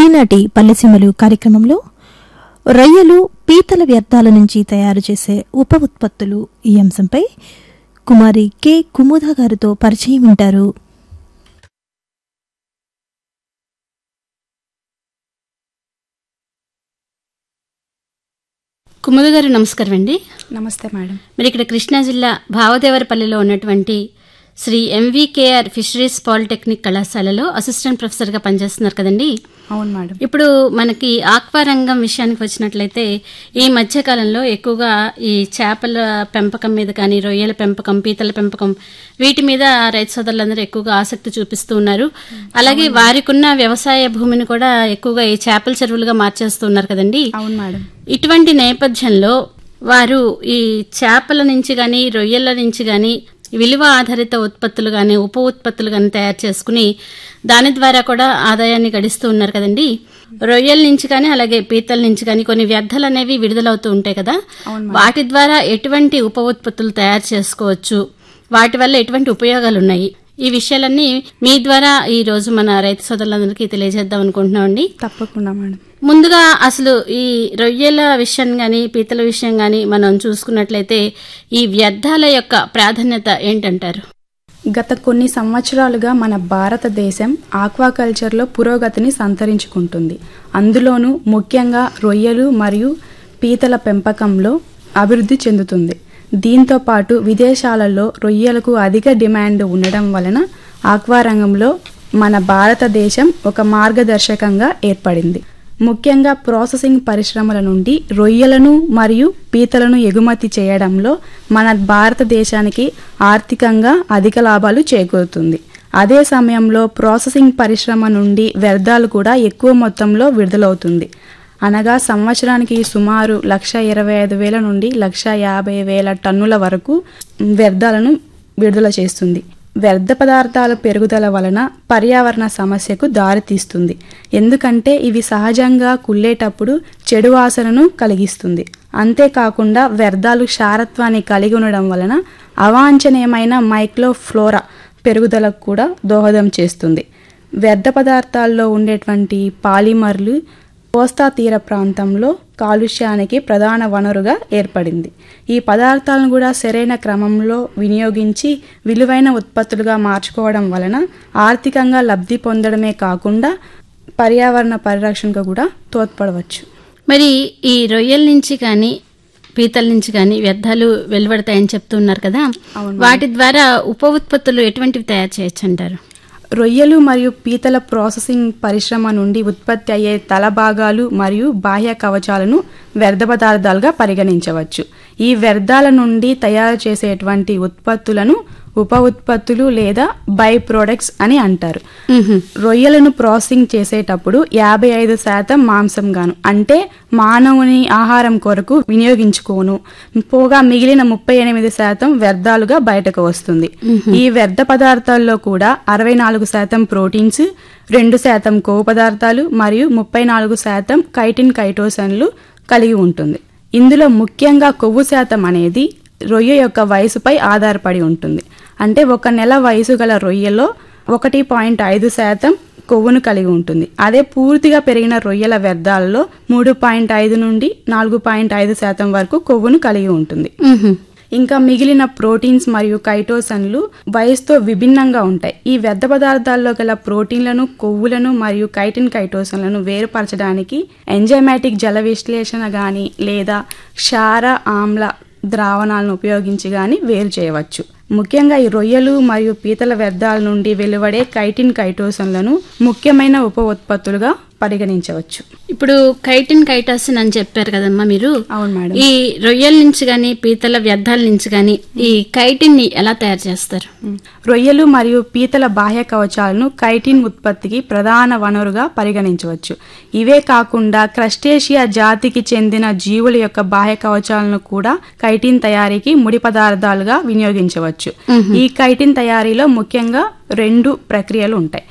ఈనాటి పల్లెసీమలు కార్యక్రమంలో రొయ్యలు పీతల వ్యర్థాల నుంచి తయారు చేసే ఉప ఉత్పత్తులు ఈ అంశంపై కుమారి కె కుముద గారితో పరిచయం వింటారు కుముద గారు నమస్కారం అండి నమస్తే మేడం మరి ఇక్కడ కృష్ణా జిల్లా భావదేవరపల్లిలో ఉన్నటువంటి శ్రీ ఎంవీకేఆర్ ఫిషరీస్ పాలిటెక్నిక్ కళాశాలలో అసిస్టెంట్ ప్రొఫెసర్గా పనిచేస్తున్నారు కదండి అవును మేడం ఇప్పుడు మనకి ఆక్వా రంగం విషయానికి వచ్చినట్లయితే ఈ మధ్యకాలంలో ఎక్కువగా ఈ చేపల పెంపకం మీద కానీ రొయ్యల పెంపకం పీతల పెంపకం వీటి మీద రైతు సోదరులందరూ ఎక్కువగా ఆసక్తి చూపిస్తూ ఉన్నారు అలాగే వారికున్న వ్యవసాయ భూమిని కూడా ఎక్కువగా ఈ చేపల చెరువులుగా మార్చేస్తూ ఉన్నారు కదండి అవును మేడం ఇటువంటి నేపథ్యంలో వారు ఈ చేపల నుంచి కానీ రొయ్యల నుంచి కానీ విలువ ఆధారిత ఉత్పత్తులు కానీ ఉప ఉత్పత్తులు కానీ తయారు చేసుకుని దాని ద్వారా కూడా ఆదాయాన్ని గడిస్తూ ఉన్నారు కదండి రొయ్యల నుంచి కానీ అలాగే పీతల నుంచి కానీ కొన్ని వ్యర్థాలు అనేవి విడుదలవుతూ ఉంటాయి కదా వాటి ద్వారా ఎటువంటి ఉప ఉత్పత్తులు తయారు చేసుకోవచ్చు వాటి వల్ల ఎటువంటి ఉపయోగాలు ఉన్నాయి ఈ విషయాలన్నీ మీ ద్వారా ఈ రోజు మన రైతు సోదరులందరికీ తెలియజేద్దాం అనుకుంటున్నామండి తప్పకుండా మేడం ముందుగా అసలు ఈ రొయ్యల విషయం గాని పీతల విషయం గాని మనం చూసుకున్నట్లయితే ఈ వ్యర్థాల యొక్క ప్రాధాన్యత ఏంటంటారు గత కొన్ని సంవత్సరాలుగా మన భారతదేశం ఆక్వాకల్చర్లో పురోగతిని సంతరించుకుంటుంది అందులోనూ ముఖ్యంగా రొయ్యలు మరియు పీతల పెంపకంలో అభివృద్ధి చెందుతుంది దీంతో పాటు విదేశాలలో రొయ్యలకు అధిక డిమాండ్ ఉండడం వలన ఆక్వా రంగంలో మన భారతదేశం ఒక మార్గదర్శకంగా ఏర్పడింది ముఖ్యంగా ప్రాసెసింగ్ పరిశ్రమల నుండి రొయ్యలను మరియు పీతలను ఎగుమతి చేయడంలో మన భారతదేశానికి ఆర్థికంగా అధిక లాభాలు చేకూరుతుంది అదే సమయంలో ప్రాసెసింగ్ పరిశ్రమ నుండి వ్యర్థాలు కూడా ఎక్కువ మొత్తంలో విడుదలవుతుంది అనగా సంవత్సరానికి సుమారు లక్ష ఇరవై ఐదు వేల నుండి లక్ష యాభై వేల టన్నుల వరకు వ్యర్థాలను విడుదల చేస్తుంది వ్యర్థ పదార్థాల పెరుగుదల వలన పర్యావరణ సమస్యకు దారితీస్తుంది ఎందుకంటే ఇవి సహజంగా కుళ్ళేటప్పుడు చెడు వాసనను కలిగిస్తుంది అంతేకాకుండా వ్యర్థాలు క్షారత్వాన్ని కలిగి ఉండడం వలన అవాంఛనీయమైన మైక్రోఫ్లోరా పెరుగుదలకు కూడా దోహదం చేస్తుంది వ్యర్థ పదార్థాల్లో ఉండేటువంటి పాలిమర్లు కోస్తా తీర ప్రాంతంలో కాలుష్యానికి ప్రధాన వనరుగా ఏర్పడింది ఈ పదార్థాలను కూడా సరైన క్రమంలో వినియోగించి విలువైన ఉత్పత్తులుగా మార్చుకోవడం వలన ఆర్థికంగా లబ్ధి పొందడమే కాకుండా పర్యావరణ పరిరక్షణకు కూడా తోడ్పడవచ్చు మరి ఈ రొయ్యల నుంచి కానీ పీతల నుంచి కానీ వ్యర్థాలు వెలువడతాయని చెప్తున్నారు కదా వాటి ద్వారా ఉప ఉత్పత్తులు ఎటువంటివి తయారు చేయొచ్చు అంటారు రొయ్యలు మరియు పీతల ప్రాసెసింగ్ పరిశ్రమ నుండి ఉత్పత్తి అయ్యే తల భాగాలు మరియు బాహ్య కవచాలను వ్యర్థ పదార్థాలుగా పరిగణించవచ్చు ఈ వ్యర్థాల నుండి తయారు చేసేటువంటి ఉత్పత్తులను ఉప ఉత్పత్తులు లేదా బై ప్రొడక్ట్స్ అని అంటారు రొయ్యలను ప్రాసెసింగ్ చేసేటప్పుడు యాభై ఐదు శాతం మాంసం గాను అంటే మానవుని ఆహారం కొరకు వినియోగించుకోను పోగా మిగిలిన ముప్పై ఎనిమిది శాతం వ్యర్థాలుగా బయటకు వస్తుంది ఈ వ్యర్థ పదార్థాల్లో కూడా అరవై నాలుగు శాతం ప్రోటీన్స్ రెండు శాతం కొవ్వు పదార్థాలు మరియు ముప్పై నాలుగు శాతం కైటిన్ కైటోసన్లు కలిగి ఉంటుంది ఇందులో ముఖ్యంగా కొవ్వు శాతం అనేది రొయ్య యొక్క వయసుపై ఆధారపడి ఉంటుంది అంటే ఒక నెల వయసు గల రొయ్యలో ఒకటి పాయింట్ ఐదు శాతం కొవ్వును కలిగి ఉంటుంది అదే పూర్తిగా పెరిగిన రొయ్యల వ్యర్థాలలో మూడు పాయింట్ ఐదు నుండి నాలుగు పాయింట్ ఐదు శాతం వరకు కొవ్వును కలిగి ఉంటుంది ఇంకా మిగిలిన ప్రోటీన్స్ మరియు కైటోసన్లు వయసుతో విభిన్నంగా ఉంటాయి ఈ వ్యర్థ పదార్థాల్లో గల ప్రోటీన్లను కొవ్వులను మరియు కైటిన్ కైటోసన్లను వేరుపరచడానికి ఎంజైమాటిక్ జల విశ్లేషణ గాని లేదా క్షార ఆమ్ల ద్రావణాలను ఉపయోగించి గాని వేరు చేయవచ్చు ముఖ్యంగా ఈ రొయ్యలు మరియు పీతల వ్యర్థాల నుండి వెలువడే కైటిన్ కైటోసన్లను ముఖ్యమైన ఉప ఉత్పత్తులుగా పరిగణించవచ్చు ఇప్పుడు కైటిన్ కైటాసిన్ అని చెప్పారు కదమ్మా మీరు అవును మేడం ఈ రొయ్యల నుంచి కానీ పీతల వ్యర్థాల నుంచి కానీ ఈ కైటిన్ ని ఎలా తయారు చేస్తారు రొయ్యలు మరియు పీతల బాహ్య కవచాలను కైటిన్ ఉత్పత్తికి ప్రధాన వనరుగా పరిగణించవచ్చు ఇవే కాకుండా క్రస్టేషియా జాతికి చెందిన జీవుల యొక్క బాహ్య కవచాలను కూడా కైటిన్ తయారీకి ముడి పదార్థాలుగా వినియోగించవచ్చు ఈ కైటిన్ తయారీలో ముఖ్యంగా రెండు ప్రక్రియలు ఉంటాయి